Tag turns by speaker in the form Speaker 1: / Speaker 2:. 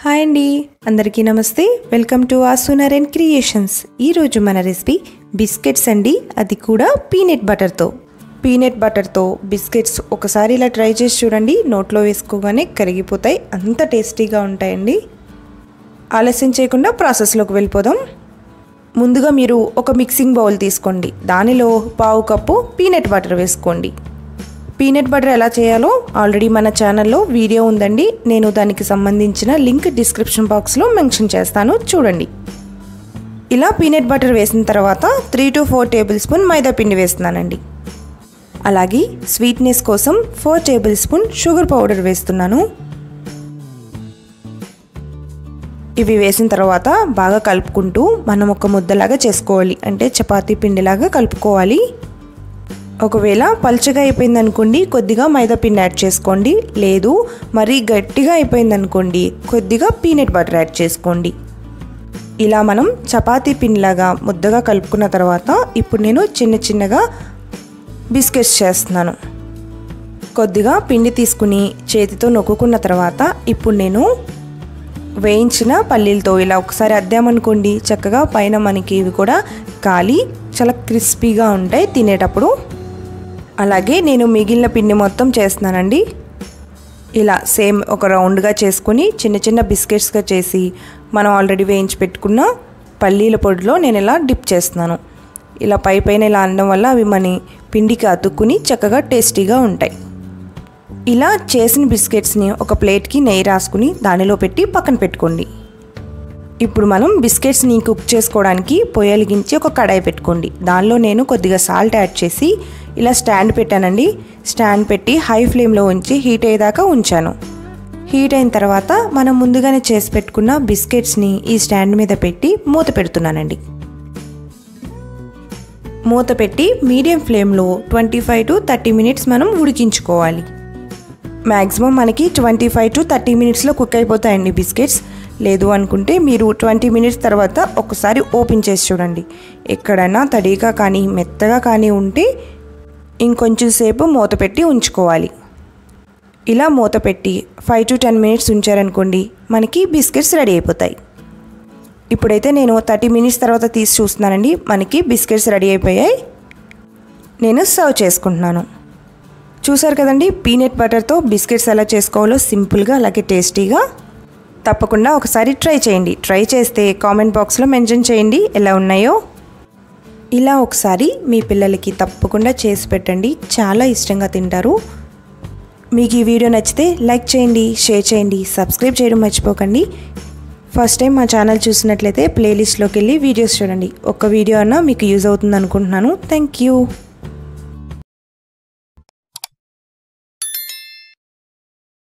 Speaker 1: hi అండి అందరికీ నమస్తే వెల్కమ్ టు ఆసునర్ అండ్ క్రియేషన్స్ ఈరోజు మన రెసిపీ బిస్కెట్స్ అండి అది కూడా పీనట్ బటర్తో పీనట్ బటర్తో బిస్కెట్స్ ఒకసారి ఇలా ట్రై చేసి చూడండి నోట్లో వేసుకోగానే కరిగిపోతాయి అంత టేస్టీగా ఉంటాయండి ఆలస్యం చేయకుండా ప్రాసెస్లోకి వెళ్ళిపోదాం ముందుగా మీరు ఒక మిక్సింగ్ బౌల్ తీసుకోండి దానిలో పావు కప్పు పీనట్ బటర్ వేసుకోండి పీనట్ బటర్ ఎలా చేయాలో ఆల్రెడీ మన ఛానల్లో వీడియో ఉందండి నేను దానికి సంబంధించిన లింక్ డిస్క్రిప్షన్ బాక్స్లో మెన్షన్ చేస్తాను చూడండి ఇలా పీనట్ బటర్ వేసిన తర్వాత three to four tablespoon మైదా పిండి వేస్తున్నానండి అలాగే స్వీట్నెస్ కోసం four tablespoon sugar powder వేస్తున్నాను ఇవి వేసిన తర్వాత బాగా కలుపుకుంటూ మనం ఒక ముద్దలాగా చేసుకోవాలి అంటే చపాతీ పిండిలాగా కలుపుకోవాలి ఒకవేళ పల్చగా అయిపోయింది అనుకోండి కొద్దిగా మైదా పిండి యాడ్ చేసుకోండి లేదు మరీ గట్టిగా అయిపోయింది అనుకోండి కొద్దిగా పీనట్ బటర్ యాడ్ చేసుకోండి ఇలా మనం చపాతీ పిండిలాగా ముద్దగా కలుపుకున్న తర్వాత ఇప్పుడు నేను చిన్న చిన్నగా బిస్కెట్స్ చేస్తున్నాను కొద్దిగా పిండి తీసుకుని చేతితో నొక్కుకున్న తర్వాత ఇప్పుడు నేను వేయించిన పల్లీలతో ఇలా ఒకసారి అద్దామనుకోండి చక్కగా పైన మనకి ఇవి కూడా కాలి చాలా క్రిస్పీగా ఉంటాయి తినేటప్పుడు అలాగే నేను మిగిలిన పిండి మొత్తం చేస్తున్నానండి ఇలా సేమ్ ఒక రౌండ్గా చేసుకొని చిన్న చిన్న బిస్కెట్స్గా చేసి మనం ఆల్రెడీ వేయించి పెట్టుకున్న పల్లీల పొడిలో నేను ఇలా డిప్ చేస్తున్నాను ఇలా పై పైన ఇలా అనడం వల్ల అవి మన పిండికి అతుక్కుని చక్కగా టేస్టీగా ఉంటాయి ఇలా చేసిన బిస్కెట్స్ని ఒక ప్లేట్కి నెయ్యి రాసుకుని దానిలో పెట్టి పక్కన పెట్టుకోండి ఇప్పుడు మనం బిస్కెట్స్ని కుక్ చేసుకోవడానికి పొయ్యలిగించి ఒక కడాయి పెట్టుకోండి దానిలో నేను కొద్దిగా సాల్ట్ యాడ్ చేసి ఇలా స్టాండ్ పెట్టానండి స్టాండ్ పెట్టి హై ఫ్లేమ్లో ఉంచి హీట్ అయ్యేదాకా ఉంచాను హీట్ అయిన తర్వాత మనం ముందుగానే చేసి పెట్టుకున్న బిస్కెట్స్ని ఈ స్టాండ్ మీద పెట్టి మూత పెడుతున్నానండి మూత పెట్టి మీడియం ఫ్లేమ్లో twenty five to thirty minutes మనం ఉడికించుకోవాలి మ్యాక్సిమం మనకి ట్వంటీ ఫైవ్ టు థర్టీ మినిట్స్లో కుక్ అయిపోతాయండి బిస్కెట్స్ లేదు అనుకుంటే మీరు ట్వంటీ మినిట్స్ తర్వాత ఒకసారి ఓపెన్ చేసి చూడండి ఎక్కడైనా తడిగా కానీ మెత్తగా కానీ ఉంటే ఇంకొంచెం సేపు మూత పెట్టి ఉంచుకోవాలి ఇలా మూత పెట్టి ఫైవ్ టు టెన్ మినిట్స్ ఉంచారనుకోండి మనకి బిస్కెట్స్ రెడీ అయిపోతాయి ఇప్పుడైతే నేను థర్టీ మినిట్స్ తర్వాత తీసి చూస్తున్నానండి మనకి బిస్కెట్స్ రెడీ అయిపోయాయి నేను సర్వ్ చేసుకుంటున్నాను చూసారు కదండి పీనట్ బటర్తో బిస్కెట్స్ ఎలా చేసుకోవాలో సింపుల్గా అలాగే టేస్టీగా తప్పకుండా ఒకసారి ట్రై చేయండి ట్రై చేస్తే కామెంట్ బాక్స్లో మెన్షన్ చేయండి ఎలా ఉన్నాయో ఇలా ఒకసారి మీ పిల్లలకి తప్పకుండా చేసి పెట్టండి చాలా ఇష్టంగా తింటారు మీకు ఈ వీడియో నచ్చితే లైక్ చేయండి షేర్ చేయండి సబ్స్క్రైబ్ చేయడం మర్చిపోకండి ఫస్ట్ టైం మా ఛానల్ చూసినట్లయితే ప్లేలిస్ట్లోకి వెళ్ళి వీడియోస్ చూడండి ఒక్క వీడియో అన్నా మీకు యూజ్ అవుతుంది అనుకుంటున్నాను థ్యాంక్ యూ